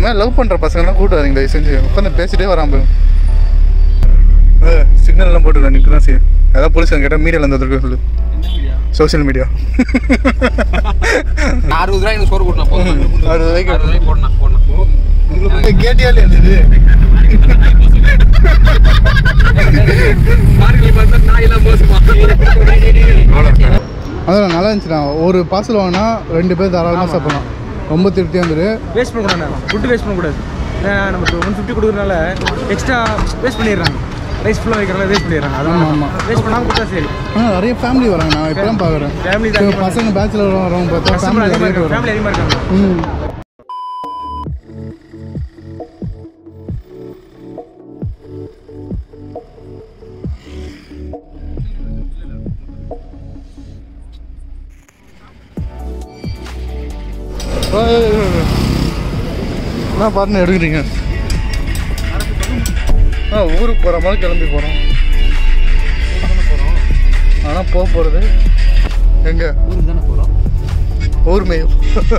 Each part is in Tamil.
மாதிரி லவ் பண்ணுற பசங்கலாம் கூட்டாதீங்க தயவு செஞ்சு உட்காந்து பேசிட்டே வரான் சிக்னல்லாம் போட்டுருக்கேன் நிற்க தான் செய்யும் ஏதாவது போலீஸ் கேட்டால் மீடியாவில் இருந்து வந்துருக்க சொல்லு சோஷியல் மீடியா அறுபது ரூபாய் எனக்கு சோறு கூட்டணும் போதும் அறுபது ரூபாய்க்கு அறுபது ரூபாய் போடணும் போடணும் கேட்டியா இருந்தது மார்கழி பார்த்தா நான் எல்லாம் மோசமா அதான் நல்லா இருந்துச்சுண்ணா ஒரு பார்சல் வாங்கினா ரெண்டு பேர் தாராளமாக சாப்பிடலாம் ரொம்ப திருப்தியாக இருந்தது வேஸ்ட் பண்ணக்கூடாது ஃபுட்டு வேஸ்ட் பண்ணக்கூடாது ஏன்னா நமக்கு ஒன் ஃபிஃப்டி கொடுக்குறதுனால எக்ஸ்ட்ரா வேஸ்ட் பண்ணிடுறாங்க ரைஸ் ஃபுல்லாக வைக்கிறனால வேஸ்ட் பண்ணிடுறாங்க ஆமா, அதான் ஆமா. வேஸ்ட் பண்ணாமல் கொடுத்தா சரி ஆனால் நிறைய ஃபேமிலி வராங்க நான் இப்போ தான் பார்க்குறேன் Family தான் அதிகமா பசங்க பேச்சுலர் வரவங்க பார்த்தா கஸ்டமர் ஃபேமிலி அதிகமாக நிறைய பேர் இருக்காங்க ஃபேமிலி வராங்க அதிகமாக இருக்காங்க ம் என்ன பாருன்னு எடுக்கிறீங்க ஆ ஊருக்கு போகிற மாதிரி கிளம்பி போகிறோம் ஆனால் போக போகிறது எங்கே ஊருக்கு தானே போகிறோம் ஊர் மேயும்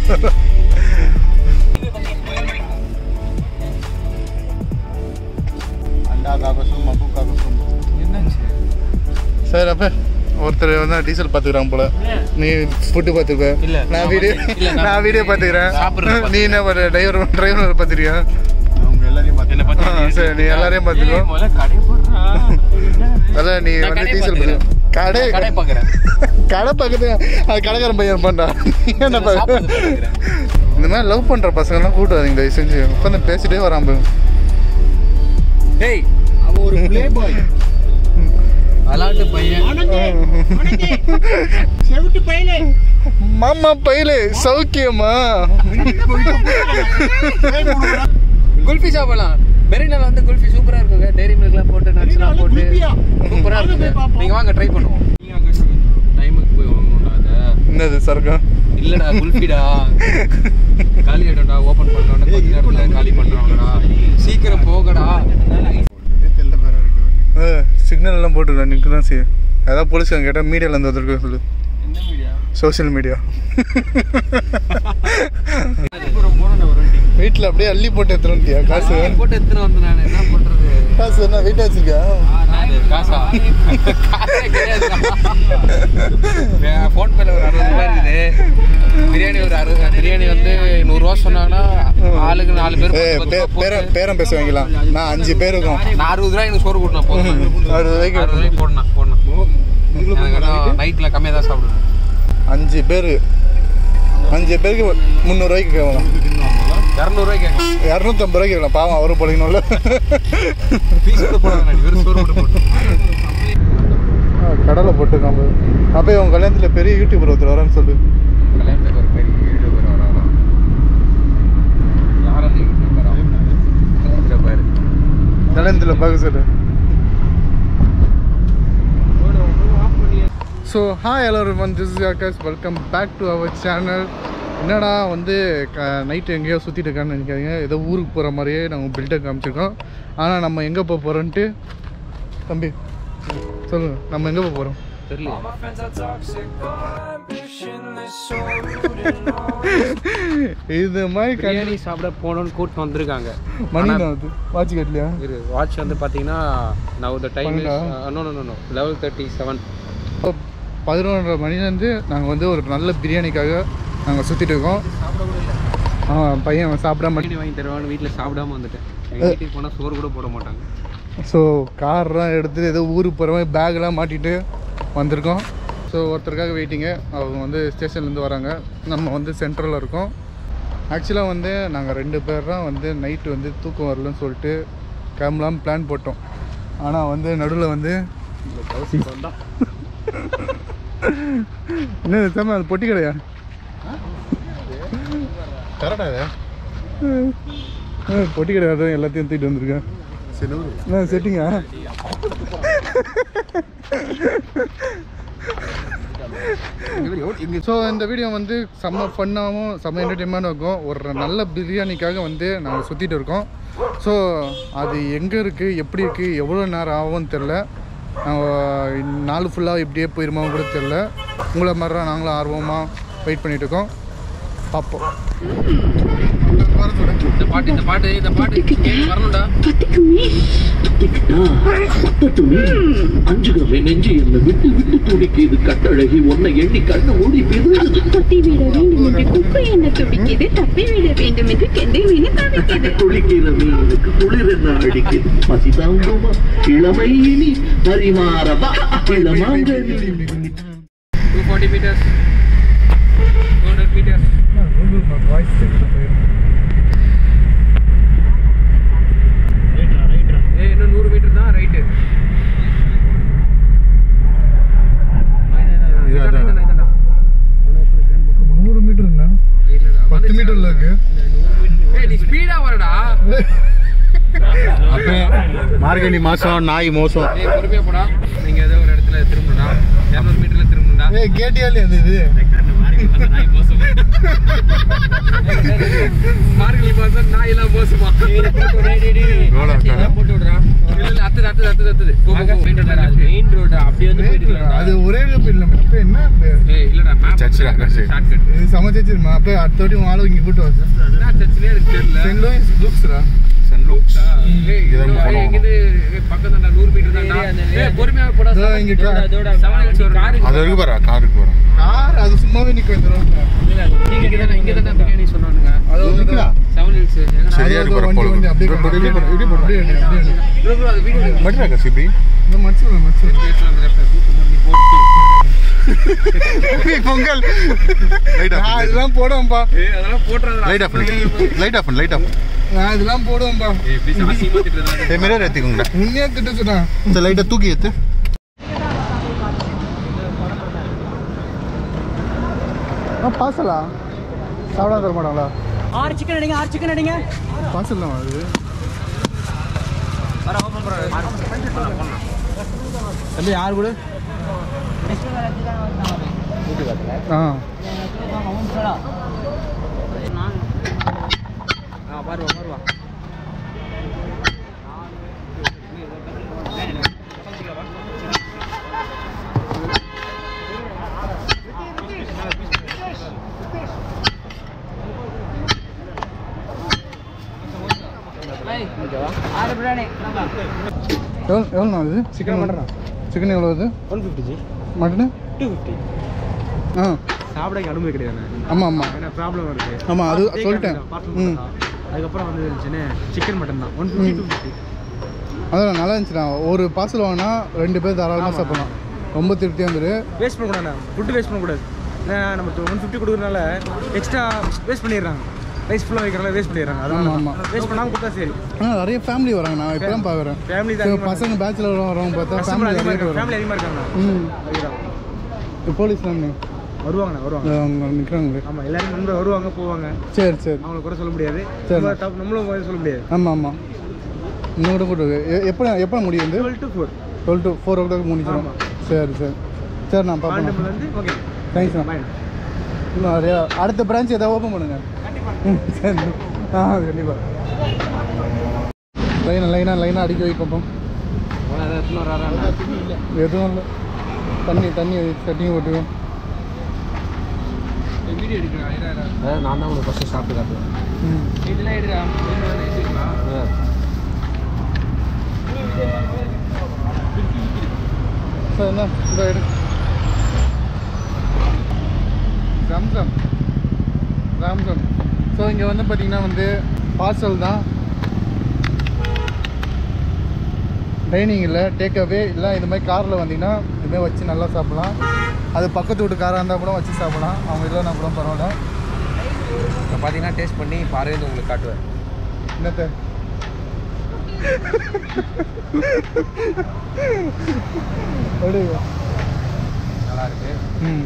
சார் அப்ப ஒருத்தர் வந்து டீசல் பார்த்துக்கிறான் போல நீ ஃபுட்டு பார்த்துக்க இல்ல, நான் நான் வீடியோ வந்து- இல்ல, நான் நான் வீடியோ பார்த்துக்கிறேன் சாப்பிடுறத நீ என்ன பண்ண டிரைவர் டிரைவர் பார்த்துக்கிறியா என்ன ஆ, சரி நீ எல்லாரையும் பார்த்துக்கோ முதல்ல கடை போடுறா அதான் நீ நான் வந்து கடையை டீசல் பார்த்துக்கிறேன். கடை கடை பார்க்குறேன் கடை பக்கத்து அது கடைக்காரன் பையன் பண்ணா என்ன பா- சாப்பிடுறது பார்த்துக்கிறேன். இந்த மாதிரி லவ் பண்ற பசங்கலாம் கூட்டாதீங்க தயவு செஞ்சு உட்காந்து பேசிட்டே வரான் பாரு. டேய் அவன் ஒரு ப்ளே பாய் விளாட்டு பையன் மாமா பையலே சௌக்கியமா குல்ஃபி சாப்பிடலாம் மெரினால வந்து குல்ஃபி சூப்பரா இருக்குங்க டெய்ரி மில்க்லாம் போட்டு நட்ஸ்லாம் போட்டு சூப்பரா இருக்குங்க நீங்க வாங்க ட்ரை பண்ணுவோம் டைமுக்கு போய் வாங்கணும்டா அதை என்னது சரக்கம் இல்லடா குல்ஃபிடா காலி ஆயிடும்டா ஓபன் பண்ணோம்னா கொஞ்ச நேரத்துல காலி பண்றாங்கடா சீக்கிரம் போகடா சிக்னல் எல்லாம் போட்டுருக்கேன் நிற்க தான் செய்யும் ஏதாவது போலீஸ் கேட்டால் மீடியாவில் இருந்து வந்திருக்க சொல்லு என்ன மீடியா சோஷியல் மீடியா அப்புறம் போனேன் ஒரு வண்டி வீட்டில் அப்படியே அள்ளி போட்டு எடுத்துருந்தியா காசு போட்டு எடுத்துன்னு வந்து நான் என்ன பண்றது காசு என்ன வீட்டை வச்சிருக்கா என்னது, காசா காசே கிடையாதுடா. வே- ஃபோன் பேல ஒரு அறுபது ரூபாய் இருக்குது பிரியாணி ஒரு அறுபது பிரியாணி வந்து நூறுரூவா சொன்னாங்கன்னா ஆளுக்கு நாலு பேர் ஏய், பத்து பே- பத்து ரூபா பேரம் போட்டு- பேரம் பேச வைக்கலாம் நான் அஞ்சு பேர் இருக்கோம் நான் அறுபது ரூபாய் எனக்கு சோறு கூட்டினா போதும் அறுபது ரூபாய்க்கு அறுபது ரூபாய்க்கு போடணும் போடணும் நைட்டில் கம்மியாக தான் சாப்பிடுவேன் அஞ்சு பேர் அஞ்சு பேருக்கு முந்நூறுரூவாய்க்கு கேட்கலாம் இரநூறுவாய்க்கு கேட்கலாம் இரநூத்தம்பது ரூபாய்க்கு கேட்கலாம் பாவம் அவரும் பொழைக்கணும்ல பீஸ் கூட போட வேணாம் வெறும் சோறு மட்டும் போட்டு கடலை போட்டுருக்கான் அப்போ உன் கல்யாணத்தில் பெரிய யூடியூபர் ஒருத்தர் வரேன்னு சொல்லு கல்யாணத்துக்கு ஒரு பெரிய யூடியூபர் வராங்க யார் அந்த யூடியூபரா இங்க பாரு கல்யாணத்தில் பார்க்க சொல்லு ஸோ ஹாய் எல்லோரும் வந்து this is Akash welcome back to our channel என்னடா வந்து க நைட்டு எங்கேயோ சுற்றிட்டு இருக்கான்னு நினைக்காதீங்க ஏதோ ஊருக்கு போகிற மாதிரியே நாங்கள் பில்டை காமிச்சிருக்கோம் ஆனால் நம்ம எங்கே போக போகிறோன்ட்டு தம்பி சொல்லுங்கள் நம்ம எங்கே போக போகிறோம் தெரியல இது மாதிரி கண் பிரியாணி சாப்பிட போகணும்னு கூட்டிட்டு வந்திருக்காங்க மணி தான் அது வாட்ச் கட்டலையா இரு வாட்ச் வந்து பார்த்தீங்கன்னா நவ் த டைம் பன்னெண்டா? No no no level thirty seven இப்போ பதினொன்றரை மணிலேருந்து நாங்கள் வந்து ஒரு நல்ல பிரியாணிக்காக நாங்கள் சுற்றிட்டு இருக்கோம் ஆ பையன் சாப்பிடாம பிரியாணி வாங்கி தருவான்னு வீட்டில் சாப்பிடாம வந்துட்டேன் எங்கள் வீட்டுக்கு போனால் சோறு கூட போட மாட்டாங்க ஸோ கார்லாம் எடுத்து ஏதோ ஊருக்கு போகிற மாதிரி பேக்லாம் மாட்டிட்டு வந்திருக்கோம் ஸோ ஒருத்தருக்காக வெயிட்டிங்க அவங்க வந்து ஸ்டேஷன்லேருந்து வராங்க நம்ம வந்து சென்ட்ரலில் இருக்கோம் ஆக்சுவலாக வந்து நாங்கள் ரெண்டு பேர் தான் வந்து நைட்டு வந்து தூக்கம் வரலன்னு சொல்லிட்டு கிளம்பலான்னு பிளான் போட்டோம் ஆனால் வந்து நடுவில் வந்து என்ன சாமி அது பொட்டி கடையா கரெக்டா பொட்டி கடை தான் எல்லாத்தையும் தூக்கிட்டு வந்திருக்கேன் என்ன செட்டிங்கா ஸோ இந்த வீடியோ வந்து செம்ம ஃபன்னாகவும் செம்ம என்டர்டைன்மெண்ட்டாக இருக்கும் ஒரு நல்ல பிரியாணிக்காக வந்து நாங்கள் சுற்றிட்டு இருக்கோம் ஸோ அது எங்கே இருக்குது எப்படி இருக்குது எவ்வளோ நேரம் ஆகும்னு தெரில நாங்கள் நாள் ஃபுல்லாக இப்படியே போயிருமோ கூட தெரில உங்களை மாதிரி தான் நாங்களும் ஆர்வமாக வெயிட் பண்ணிட்டு இருக்கோம் பார்ப்போம் இந்த பாட்டு பாட்டு இந்த பாட்டு இந்த பாட்டு கேட்டு வரணும்டா பத்திக்குமே பத்தட்டுமே அஞ்சுகவே நெஞ்சு என்ன விட்டு விட்டு துடிக்குது கட்டழகி உன்னை எண்ணி கண்ணு ஓடி பிதுங்குது பத்தி விட வேண்டும் என்று குக்கு என்ன துடிக்குது தப்பி விட வேண்டும் என்று கெண்டை மீன் தவிக்குது குளிக்கிற மீனுக்கு குளிர் என்ன அடிக்குது பசி தாங்குமா இளமை இனி பரிமாறவா இளமாங்கனி two forty metres two hundred metres Google map voice செக்ல போயிடும் ஏ இன்னும் நூறு மீட்டர் தான் ரைட்டு நூறு மீட்டர் என்ன பத்து மீட்டர்ல இருக்கு ஏய் நீ ஸ்பீடா வரடா அப்போ மார்கழி மாதம் நாய் மோசம் ஏய் பொறுமையா போடா நீங்க ஏதோ ஒரு இடத்துல திரும்பணும்டா இரநூறு மீட்டர்ல திரும்பணும்டா ஏய் கேட்டியா இல்லையா அது இது மார்கழி மாசம் நாய் எல்லாம் மோசமா ரோட விட்டாரா? போட்டு விடுறா இல்ல இல்ல அத்துது அத்துது அத்துது அத்துது போ போ மெயின் ரோடு அப்படி வந்து போயிட்டு அது ஒரே இல்லை அப்ப என்ன இது? ஏய் இல்லடா மேப் சர்ச்சில் அக்கா சரி. ஷார்ட்கட் இது சமைச்சிருமா அப்ப அடுத்த வாட்டி உன் ஆளு இங்க கூட்டு வச்சு என்ன சர்ச்சிலே எனக்கு தெரியல சென்ட் லூயிஸ் லுக்ஸ்ரா சென்ட் லூக்ஸ் ஏய் இதான் இதோ, போனோம். ஏய், இங்கிருந்து ஏய், பக்கம் தான்டா நூறு மீட்டர் தான்டா ஏய் பொறுமையா போடா இதோ இங்க car. செவன் ஹில்ஸ் ஒரு கார் அது வரைக்கும் வரா காருக்கு வரோம் கார் அது சும்மாவே நிக்க இந்த ரோட்ல இங்க தானே இங்க தானே பிரியாணி சொன்னானுங்க அது வந்து நிக்கிறா? செவன் ஹில்ஸ் எங்கடா சரியா அது இருக்கு ஒரு வர வண்டி போல வண்டி அப்படியே இருக்கு. கொண்டு அப்படியே கொண்டு, இப்படி போடு, அப்படியே எடு, அப்படியே எடு. bro bro அது வீடியோ மட்டும் இருக்கா சிபி இந்த மச்சு விடு, மச்சு விடு. பொங்கல் லைட் நான் ஆஃப் இதெல்லாம் போடுவேன்பா ஏய் அதெல்லாம் போட்றதுடா light off light off light off நான் இதெல்லாம் போடுவேன்பா ஏய் ப்ளீஸ் அசிங்கமா திட்டுறதா ஏ மிரர் ஏற்றிக்கோங்கடா உண்மையா திட்ட சொன்னா இந்த லைட்டை தூக்கி ஏற்று பார்சலா சாப்பிடாம தர மாட்டாங்களா ஆறு சிக்கன் அடிங்க ஆறு சிக்கன் அடிங்க பார்சல் தான் அது தம்பி ஆறு கூட ஆ பாருவா பாருவா எவ்வளோ எவ்வளோண்ணா அது சிக்கன் மட்டனா? சிக்கன் எவ்வளோ அது ஒன் ஃபிஃப்டி ஜி மட்டனு டூ ஃபிஃப்டி ஆ சாப்பிட இங்க அனுமதி கிடையாது ஆமாம் ஆமாம் ஏன்னா ப்ராப்ளம் இருக்கு ஆமாம் அது Take சொல்லிட்டேன் out தான், parcel ம் மட்டும் தான். அதுக்கப்புறம் வந்து இருந்துச்சுன்னு சிக்கன் மட்டன் தான் ஒன் ஃபிஃப்டி டூ ஃபிஃப்டி அதான் நல்லா இருந்துச்சுண்ணா ஒரு பார்சல் வாங்கினா ரெண்டு பேர் தாராளமாக சாப்பிடலாம் ரொம்ப திருப்தியாக இருந்தது வேஸ்ட் பண்ணக்கூடாது ஃபுட்டு வேஸ்ட் பண்ணக்கூடாது ஏன்னா நம்ம ஒன் ஃபிஃப்டி கொடுக்குறனால எக்ஸ்ட்ரா வேஸ்ட் பண்ணிடுறாங்க ரைஸ் ஃபுல்லாக வைக்கிறனால வேஸ்ட் பண்ணிடுறாங்க ஆமா, அதனால ஆமா. வேஸ்ட் பண்ணாமல் கொடுத்தா சரி ஆனால் நிறைய ஃபேமிலி வராங்க நான் இப்போ தான் பார்க்குறேன் ஃபேமிலி தான் அதிகமா பசங்க பேச்சுலர் வரவங்க பார்த்தா கஸ்டமர் ஃபேமிலி அதிகமாக நிறைய பேர் இருக்காங்க வராங்க ஃபேமிலி அதிகமாக இருக்காங்க ம் அதுதான் இப்போ போலீஸ்லாம் வருவாங்கண்ணா வருவாங்க அவங்க நிற்கிறாங்களே ஆமாம் எல்லாரும் நண்பர் வருவாங்க போவாங்க சரி சரி அவங்கள கூட சொல்ல முடியாது சரி. நம்ம தப்பு- நம்மளும் போய் சொல்ல முடியாது ஆமாம் ஆமாம் இன்னும் கூட போட்டு எப்போ எப்போ முடியும் வந்து twelve to four twelve to four o'clock முடிச்சிடும் ஆமா. சரி சரி சரி நான் பார்ப்பேன் பாண்டம்புலேருந்து ஓகே தேங்க்ஸ்ண்ணா பாய் இன்னும் நிறையா அடுத்த பிரான்ச் ஏதாவது ஓப்பன் பண்ணுங்க ம், சரி ஆ கண்டிப்பாக லைனாக லைனாக லைனாக அடிக்க வைக்கப்போம் எதுவும் இல்லை தண்ணி தண்ணி சட்டிங்க போட்டுக்கோம் வீடியோ எடுக்கிறேன் நான் தான் உங்களுக்கு ஃபஸ்ட்டு சாப்பிட்டு காட்டுவேன் ம் இதெல்லாம் எடுடா சார் என்ன இதோ எடு சாம்சங் சாம்சங் ஸோ இங்கே வந்து பார்த்தீங்கன்னா வந்து பார்சல் தான் டைனிங் இல்லை டேக் அவே இல்லை இது மாதிரி காரில் வந்தீங்கன்னா இதுமாதிரி வச்சு நல்லா சாப்பிட்லாம் அது பக்கத்து வீட்டு காராக இருந்தால் கூட வச்சு சாப்பிடலாம் அவங்க இல்லைன்னா கூட பரவாயில்ல இப்போ பார்த்தீங்கன்னா டேஸ்ட் பண்ணி பாருங்க உங்களுக்கு காட்டுவேன் என்னத்த அப்படியே நல்லா இருக்கு ம்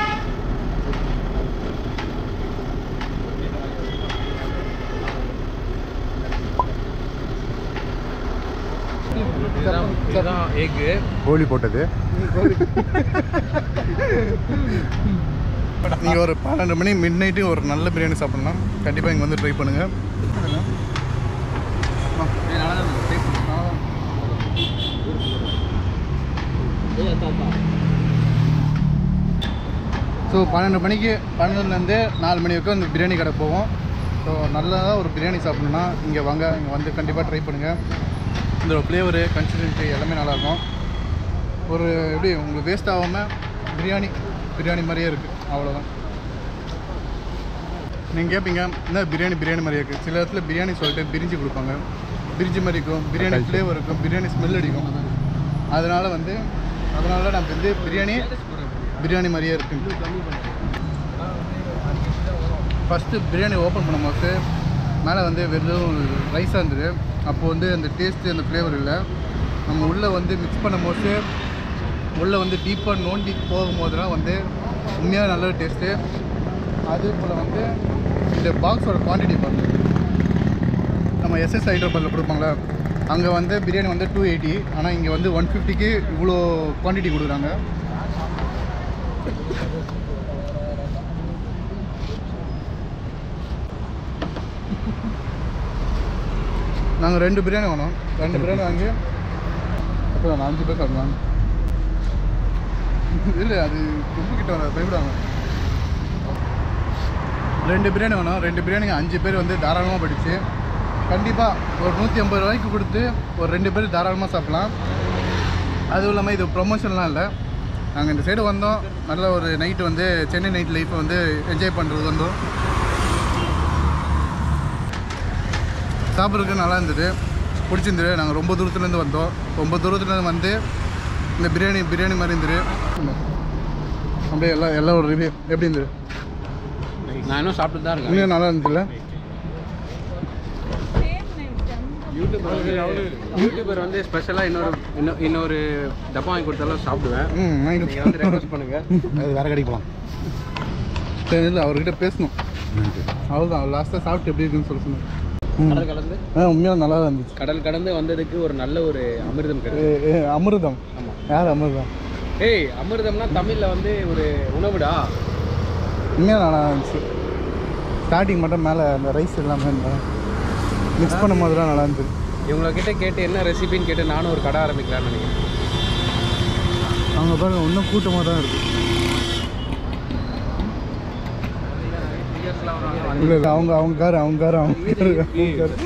இதுதான் இதுதான் எக்கு கோழி போட்டது நீங்கள் ஒரு பன்னெண்டு மணி மிட் நைட்டு ஒரு நல்ல பிரியாணி சாப்பிட்லாம் கண்டிப்பாக இங்கே வந்து ட்ரை பண்ணுங்கள் நல்லா தான் ஸோ பன்னெண்டு மணிக்கு பன்னெண்டுலேருந்து நாலு மணி வரைக்கும் இந்த பிரியாணி கடை போவோம் ஸோ நல்லதாக ஒரு பிரியாணி சாப்பிட்ணுன்னா இங்கே வாங்க இங்கே வந்து கண்டிப்பாக ட்ரை பண்ணுங்கள் இந்த ஃப்ளேவரு கன்சிஸ்டன்சி எல்லாமே நல்லாயிருக்கும் ஒரு எப்படி உங்களுக்கு வேஸ்ட் ஆகாமல் பிரியாணி பிரியாணி மாதிரியே இருக்குது அவ்வளோதான் நீங்கள் கேட்பீங்க என்ன பிரியாணி பிரியாணி மாதிரி இருக்குது சில இடத்துல பிரியாணி சொல்லிட்டு பிரிஞ்சு கொடுப்பாங்க பிரிஞ்சு மாதிரி இருக்கும் பிரியாணி ஃப்ளேவர் இருக்கும் பிரியாணி ஸ்மெல் அடிக்கும் அதனால் வந்து அதனால நான் வந்து பிரியாணி பிரியாணி மாதிரியே இருக்கு ஃபஸ்ட்டு பிரியாணி ஓப்பன் பண்ணும்போது மேலே வந்து வெறும் ரைஸாக இருந்தது அப்போ வந்து அந்த டேஸ்ட்டு அந்த ஃப்ளேவர் இல்லை நம்ம உள்ளே வந்து மிக்ஸ் பண்ணும்போது உள்ளே வந்து டீப்பாக நோண்டி போகும்போதுலாம் வந்து உண்மையாக நல்ல டேஸ்ட்டு அதே போல் வந்து இந்த பாக்ஸோட குவான்டிட்டி பாருங்க நம்ம எஸ்எஸ் ஹைதராபாத்தில் கொடுப்பாங்களா அங்கே வந்து பிரியாணி வந்து டூ எயிட்டி ஆனால் இங்கே வந்து ஒன் ஃபிஃப்டிக்கு இவ்வளோ குவான்டிட்டி கொடுக்குறாங்க நாங்கள் ரெண்டு பிரியாணி வாங்கினோம் ரெண்டு பிரியாணி வாங்கி அப்புறம் நான் அஞ்சு பேர் சாப்பிடுவாங்க இல்லை அது ரொம்ப கிட்ட வர பயப்படுவாங்க ரெண்டு பிரியாணி வேணும் ரெண்டு பிரியாணிக்கு அஞ்சு பேர் வந்து தாராளமாக படிச்சு கண்டிப்பாக ஒரு நூற்றி ஐம்பது ரூபாய்க்கு கொடுத்து ஒரு ரெண்டு பேர் தாராளமாக சாப்பிட்லாம் அதுவும் இல்லாமல் இது ப்ரொமோஷன்லாம் இல்லை நாங்கள் இந்த சைடு வந்தோம் நல்ல ஒரு நைட்டு வந்து சென்னை நைட் லைஃப்பை வந்து என்ஜாய் பண்ணுறது வந்தோம் சாப்பிட்றதுக்கு நல்லா இருந்தது பிடிச்சிருந்தது நாங்கள் ரொம்ப தூரத்துலேருந்து வந்தோம் ரொம்ப தூரத்துலேருந்து வந்து இந்த பிரியாணி பிரியாணி மாதிரி இருந்தது அப்படியே எல்லாம் எல்லாம் ஒரு ரிவ்யூ எப்படி இருந்தது நான் இன்னும் சாப்பிட்டு தான் இருக்கேன் உண்மையாக நல்லா இருந்துச்சுல்ல யூடியூபர் வந்து ஸ்பெஷலாக இன்னொரு இன்னொ- இன்னொரு டப்பா வாங்கி கொடுத்தாலும் சாப்பிடுவேன் ம் வாங்கிட்டு நீங்கள் வந்து ரெக்வஸ்ட் பண்ணுங்க அது வேற கடைக்கு போகலாம் சரி இல்லை அவர்கிட்ட பேசணும் அவ்வளோதான் அவர் லாஸ்ட்டாக சாப்பிட்டு எப்படி இருக்குன்னு சொல்ல சொன்னார் கடல் கலந்து ஆ உண்மையாக நல்லா தான் இருந்துச்சு கடல் கடந்து வந்ததுக்கு ஒரு நல்ல ஒரு அமிர்தம் ஏ, கிடையாது ஏ, அமிர்தம் யார் அமிர்தம் ஏய் அமிர்தம்னா தமிழில் வந்து ஒரு உணவுடா உண்மையாக நல்லா இருந்துச்சு ஸ்டார்டிங் மட்டும் மேலே அந்த ரைஸ் எல்லாமே மிக்ஸ் பண்ணும் போதுலாம் நல்லா இருந்துச்சு இவங்க கிட்ட கேட்டு என்ன ரெசிபின்னு கேட்டு நானும் ஒரு கடை ஆரம்பிக்கலாம்னு நினைக்கிறேன் அவங்க பாருங்க இன்னும் கூட்டமாக தான் இருக்குது இல்லை இல்லை அவங்க அவங்க காரு அவங்க காரு அவங்க காரு அவங்க காரு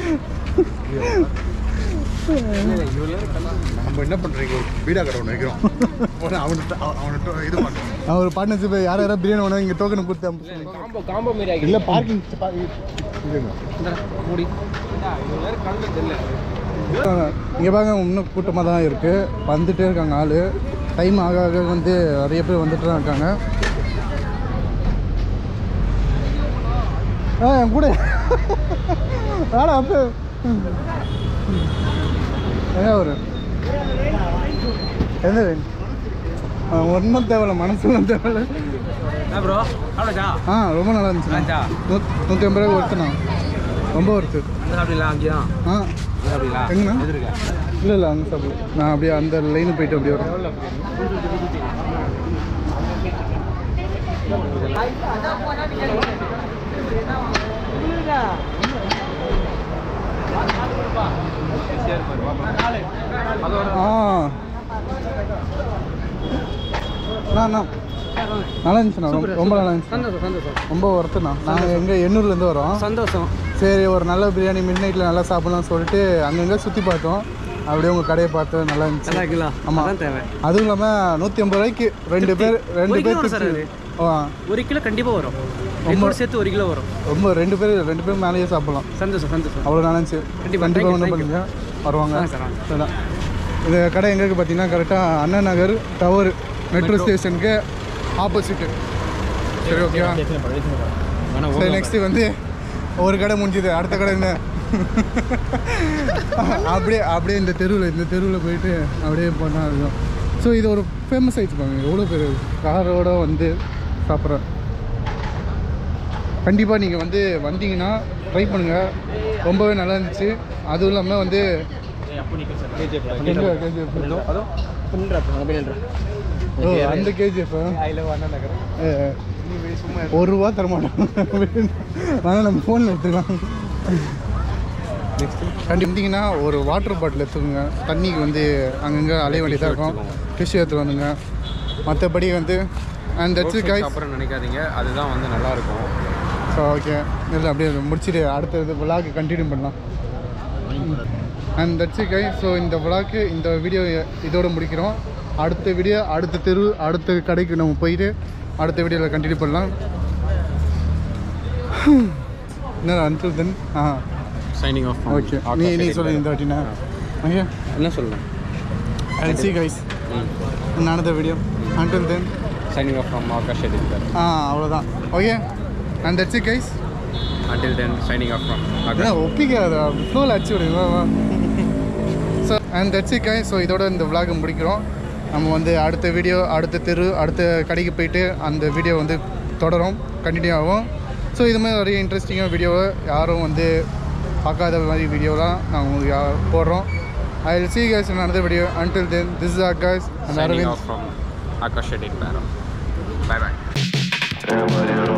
நம்ம என்ன பண்ணுறீங்க வீடா கடை ஒன்று வைக்கிறோம் போனா அவன்கிட்ட அவ- அவன்கிட்ட இது பண்ணுறோம் நான் ஒரு பார்ட்னர்ஷிப் யார் யாராவது பிரியாணி வேணும் இங்கே டோக்கன் கொடுத்து அனுப்பிச்சு காம்போ காம்போ மாரி ஆகி இல்லை பார்க்கிங் இதுங்க மூடி இவ்வளோ நேரம் கலந்து தெரியல இங்கே பாருங்க இன்னும் கூட்டமாக தான் இருக்குது வந்துட்டே இருக்காங்க ஆள் டைம் ஆக ஆக வந்து நிறைய பேர் வந்துட்டு தான் இருக்காங்க ஆ என் கூட ஆடா அப்போ எங்க ஒரு எந்த ஒன்றும் தேவையில்ல மனசுலாம் தேவையில்ல ப்ரோ அவ்வளோச்சா ஆ ரொம்ப நல்லா இருந்துச்சு நல்லாச்சா? நூ- நூற்றி ஐம்பது ரூபாய் ஒருத்தனா ரொம்ப ஒருத்து அந்த சாப்பிடலாம் அங்கே தான் ஆ சாப்பிடலாம் எங்கண்ணா எதிர்க்க இல்லை இல்லை அங்கே சாப்பிடு நான் அப்படியே அந்த லைனு போயிட்டு அப்படியே வரேன் ஆ அண்ணா, அண்ணா நல்லா இருந்துச்சுண்ணா ரொம்ப ரொம்ப நல்லா இருந்துச்சு சந்தோஷம் சந்தோஷம் ரொம்ப ஒர்த்துண்ணா நாங்கள் எங்கே எண்ணூர்லேருந்து வரோம் சந்தோஷம் சரி ஒரு நல்ல பிரியாணி மிட் நைட்டில் நல்லா சாப்பிட்லாம்னு சொல்லிட்டு அங்கங்கே சுற்றி பார்த்தோம் அப்படியே உங்கள் கடையை பார்த்தோம் நல்லா இருந்துச்சு நல்லா இருக்குல்ல ஆமா. அதான் தேவை அதுவும் இல்லாமல் நூற்றி ஐம்பது ரூபாய்க்கு ரெண்டு பேர் ரெண்டு ஒரு பேர் கிலோ வரும் சார் திருப்தி. ஆ ஒரு கிலோ கண்டிப்பாக வரும் ரொம்ப சேர்த்து ஒரு கிலோ வரும் ரொம்ப ரெண்டு பேர் ரெண்டு பேர் மேலேயே சாப்பிட்லாம் சந்தோஷம் சந்தோஷம் அவ்வளோ நல்லா இருந்துச்சு கண்டிப்பா, கண்டிப்பாக thank you, ஒன்றும் thank you. பண்ணுங்க வருவாங்க ஆ, சார், ஆ. சரிதான் இந்த கடை எங்கே இருக்குது பார்த்தீங்கன்னா கரெக்டாக அண்ணா நகர் டவர் மெட்ரோ ஸ்டேஷனுக்கு ஆப்போசிட்டு சரி ஓகேவா சரி நெக்ஸ்ட்டு வந்து ஒரு கடை முடிஞ்சுது அடுத்த கடை என்ன அப்படியே அப்படியே இந்த தெருவில் இந்த தெருவில் போயிட்டு அப்படியே போனால் இருக்கும் ஸோ இது ஒரு ஃபேமஸ் ஆயிடுச்சு பாருங்க எவ்வளோ பேர் காரோட வந்து சாப்பிட்றேன் கண்டிப்பாக நீங்கள் வந்து வந்தீங்கன்னா ட்ரை பண்ணுங்கள் ரொம்பவே நல்லா இருந்துச்சு அதுவும் இல்லாமல் வந்து எங்க KGF? ஓ அந்த கேஜிஎஃப் ஒரு ரூபா தர மாட்டோம் ஆனால் நம்ம ஃபோனில் எடுத்துக்கலாம் கண்டிப்பாக ஒரு வாட்டர் பாட்டில் எடுத்துக்கோங்க தண்ணிக்கு வந்து அங்கங்கே அலைய வேண்டியதாக இருக்கும் ஃபிஷ் எடுத்துட்டு வந்துங்க மற்றபடி வந்து அண்ட் தட்ஸ் காய்ஸ் அப்புறம் நினைக்காதீங்க அதுதான் வந்து நல்லா இருக்கும் ஸோ ஓகே இல்லை அப்படியே முடிச்சுட்டு அடுத்த விளாக் கண்டினியூ பண்ணலாம் அண்ட் தட்ஸ் கை ஸோ இந்த விளாக்கு இந்த வீடியோ இதோட முடிக்கிறோம் அடுத்த வீடியோ அடுத்த தெரு அடுத்த கடைக்கு நம்ம போயிட்டு அடுத்த வீடியோவில் கண்டினியூ பண்ணலாம் என்ன until then ah signing off okay நீ நீ சொல்லு இந்த வாட்டினா ஓகே என்ன சொல்லலாம் ஐ சி கைஸ் நடந்த video until then signing off from Akash editor ah அவ்வளோதான் okay and that's guys until then signing off from அதான் ஆகாஷ் ஒப்பிக்காத ஃப்ளோவில் அடிச்சு விடுங்க வா so and that's it so இதோட இந்த vlog முடிக்கிறோம் நம்ம வந்து அடுத்த வீடியோ அடுத்த தெரு அடுத்த கடைக்கு போயிட்டு அந்த வீடியோ வந்து தொடரும் கண்டினியூ ஆகும் ஸோ இது மாதிரி நிறைய இன்ட்ரெஸ்டிங்கான வீடியோவை யாரும் வந்து பார்க்காத மாதிரி வீடியோலாம் நாங்கள் உங்களுக்கு யா- போடுறோம் I will see guys another video until then this is Akash and signing Arvind off from Akash edit பேரோ பை பை Trabalhando